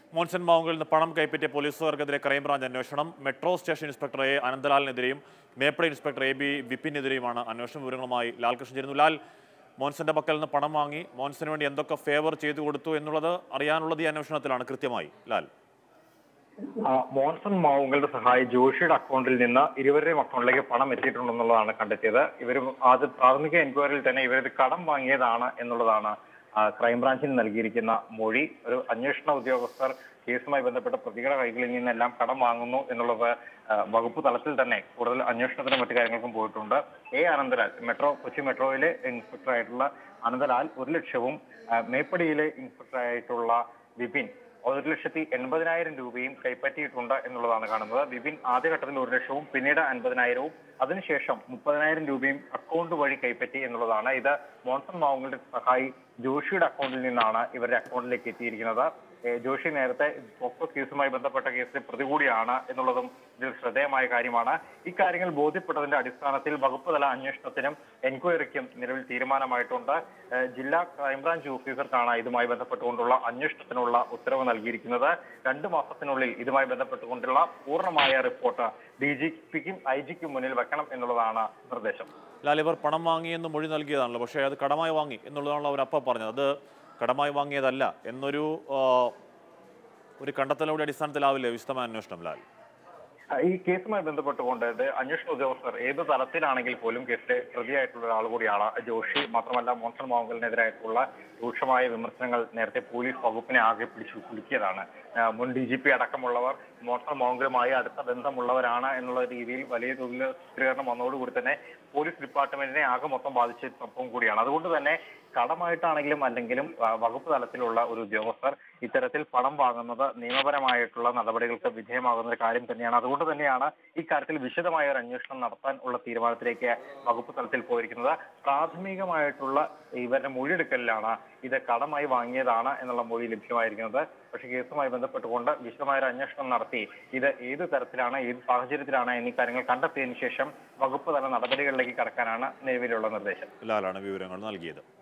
മോൻസൺ മാവുങ്കിൽ നിന്ന് പണം കൈപ്പറ്റിയ പോലീസുകാർക്കെതിരെ ക്രൈംബ്രാഞ്ച് അന്വേഷണം മെട്രോ സ്റ്റേഷൻ ഇൻസ്പെക്ടർ എ അനന്തലാലിനെതിരെയും മേപ്പട ഇൻസ്പെക്ടർ എ ബി വിപിനെതിരെയുമാണ് അന്വേഷണ വിവരങ്ങളുമായി ലാൽകൃഷ്ണൻ ചേരുന്നു ലാൽ മോൻസന്റെ പക്കൽ നിന്ന് പണം വാങ്ങി മോൻസന് വേണ്ടി എന്തൊക്കെ ഫേവർ ചെയ്തു കൊടുത്തു എന്നുള്ളത് അറിയാനുള്ളത് ഈ അന്വേഷണത്തിലാണ് കൃത്യമായി ലാൽ ആ, മോൻസൺ മാവുങ്ങളുടെ സഹായി ജോഷിയുടെ അക്കൗണ്ടിൽ നിന്ന് ഇരുവരുടെയും അക്കൗണ്ടിലേക്ക് പണം എത്തിയിട്ടുണ്ടെന്നുള്ളതാണ് കണ്ടെത്തിയത് ഇവർ ആദ്യ പ്രാഥമിക എൻക്വയറിയിൽ തന്നെ ഇവരിത് കടം വാങ്ങിയതാണ് എന്നുള്ളതാണ് ആ, ക്രൈംബ്രാഞ്ചിന് നൽകിയിരിക്കുന്ന മൊഴി ഒരു അന്വേഷണ ഉദ്യോഗസ്ഥർ കേസുമായി ബന്ധപ്പെട്ട പ്രതികളുടെ കൈകളിൽ നിന്നെല്ലാം കടം വാങ്ങുന്നു എന്നുള്ളത് ആ, വകുപ്പ് തലത്തിൽ തന്നെ കൂടുതൽ അന്വേഷണത്തിനും മറ്റു കാര്യങ്ങൾക്കും പോയിട്ടുണ്ട് എ അനന്തലാൽ മെട്രോ കൊച്ചി മെട്രോയിലെ ഇൻസ്പെക്ടറായിട്ടുള്ള അനന്തലാൽ ഒരു ലക്ഷവും ആ, മേപ്പടിയിലെ ഇൻസ്പെക്ടറായിട്ടുള്ള വിപിൻ ഒരു ലക്ഷത്തി എൺപതിനായിരം രൂപയും കൈപ്പറ്റിയിട്ടുണ്ട് എന്നുള്ളതാണ് കാണുന്നത് വിപിൻ ആദ്യഘട്ടത്തിൽ ഒരു ലക്ഷവും പിന്നീട് അൻപതിനായിരവും അതിനുശേഷം മുപ്പതിനായിരം രൂപയും അക്കൗണ്ട് വഴി കൈപ്പറ്റി എന്നുള്ളതാണ് ഇത് മോൺസൺ മാവുങ്ങളുടെ സഹായി ജോഷിയുടെ അക്കൗണ്ടിൽ നിന്നാണ് ഇവരുടെ അക്കൗണ്ടിലേക്ക് എത്തിയിരിക്കുന്നത് ഏ, ജോഷി നേരത്തെ പോക്സോ കേസുമായി ബന്ധപ്പെട്ട കേസിൽ പ്രതി കൂടിയാണ് എന്നുള്ളതും ഇതിൽ ശ്രദ്ധേയമായ കാര്യമാണ് ഇക്കാര്യങ്ങൾ ബോധ്യപ്പെട്ടതിന്റെ അടിസ്ഥാനത്തിൽ വകുപ്പ് തല അന്വേഷണത്തിനും എൻക്വയറിക്കും നിലവിൽ തീരുമാനമായിട്ടുണ്ട് ഏ, ജില്ലാ ക്രൈംബ്രാഞ്ച് ഓഫീസർക്കാണ് ഇതുമായി ബന്ധപ്പെട്ടുകൊണ്ടുള്ള അന്വേഷണത്തിനുള്ള ഉത്തരവ് നൽകിയിരിക്കുന്നത് രണ്ടു മാസത്തിനുള്ളിൽ ഇതുമായി ബന്ധപ്പെട്ടുകൊണ്ടുള്ള പൂർണ്ണമായ റിപ്പോർട്ട് ഡി ജി പിക്കും ഐ ജിക്കും മുന്നിൽ വെക്കണം എന്നുള്ളതാണ് നിർദ്ദേശം ലാൽ ഇവർ പണം വാങ്ങിയെന്ന് മൊഴി നൽകിയതാണല്ലോ പക്ഷേ അത് കടമായി വാങ്ങി എന്നുള്ളതാണല്ലോ അവർ അപ്പം പറഞ്ഞത് അത് കടമായി വാങ്ങിയതല്ല എന്നൊരു ആ, ഒരു കണ്ടെത്തലോടെ അടിസ്ഥാനത്തിലാവില്ലേ വിശദമായ അന്വേഷണം ലാൽ ഈ കേസുമായി ബന്ധപ്പെട്ടുകൊണ്ട് ഇത് അന്വേഷണ ഉദ്യോഗസ്ഥർ ഏത് തലത്തിലാണെങ്കിൽ പോലും കേസിലെ പ്രതിയായിട്ടുള്ള ഒരാൾ കൂടിയാണ് ജോഷി മാത്രമല്ല മോൺസൺ മാവുങ്കലിനെതിരായിട്ടുള്ള രൂക്ഷമായ വിമർശനങ്ങൾ നേരത്തെ പോലീസ് വകുപ്പിനെ ആകെ പിടിച്ചു കുലുക്കിയതാണ് ആ, മുൻ ഡി ജി പി അടക്കമുള്ളവർ മോൺസൺ മാവുങ്കലുമായി അടുത്ത ബന്ധമുള്ളവരാണ് എന്നുള്ള രീതിയിൽ വലിയ തോതിൽ ചിത്രീകരണം വന്നതോടുകൂടി തന്നെ പോലീസ് ഡിപ്പാർട്ട്മെന്റിനെ ആകെ മൊത്തം ബാധിച്ച സംഭവം കൂടിയാണ് അതുകൊണ്ട് തന്നെ കടമായിട്ടാണെങ്കിലും അല്ലെങ്കിലും ആ, വകുപ്പ് തലത്തിലുള്ള ഒരു ഉദ്യോഗസ്ഥർ ഇത്തരത്തിൽ പണം വാങ്ങുന്നത് നിയമപരമായിട്ടുള്ള നടപടികൾക്ക് വിധേയമാകുന്ന ഒരു കാര്യം തന്നെയാണ് അതുകൊണ്ട് തന്നെയാണ് ഇക്കാര്യത്തിൽ വിശദമായ ഒരു അന്വേഷണം നടത്താൻ ഉള്ള തീരുമാനത്തിലേക്ക് വകുപ്പ് തലത്തിൽ പോയിരിക്കുന്നത് പ്രാഥമികമായിട്ടുള്ള ഇവരുടെ മൊഴിയെടുക്കലിലാണ് ഇത് കടമായി വാങ്ങിയതാണ് എന്നുള്ള മൊഴി ലഭ്യമായിരിക്കുന്നത് പക്ഷേ കേസുമായി ബന്ധപ്പെട്ടുകൊണ്ട് വിശദമായ ഒരു അന്വേഷണം നടത്തി ഇത് ഏത് തരത്തിലാണ് ഏത് സാഹചര്യത്തിലാണ് എന്നീ കാര്യങ്ങൾ കണ്ടെത്തിയതിനു ശേഷം വകുപ്പ് തല നടപടികളിലേക്ക് കടക്കാനാണ് നിലവിലുള്ള നിർദ്ദേശം ലാലാണ് വിവരങ്ങൾ നൽകിയത്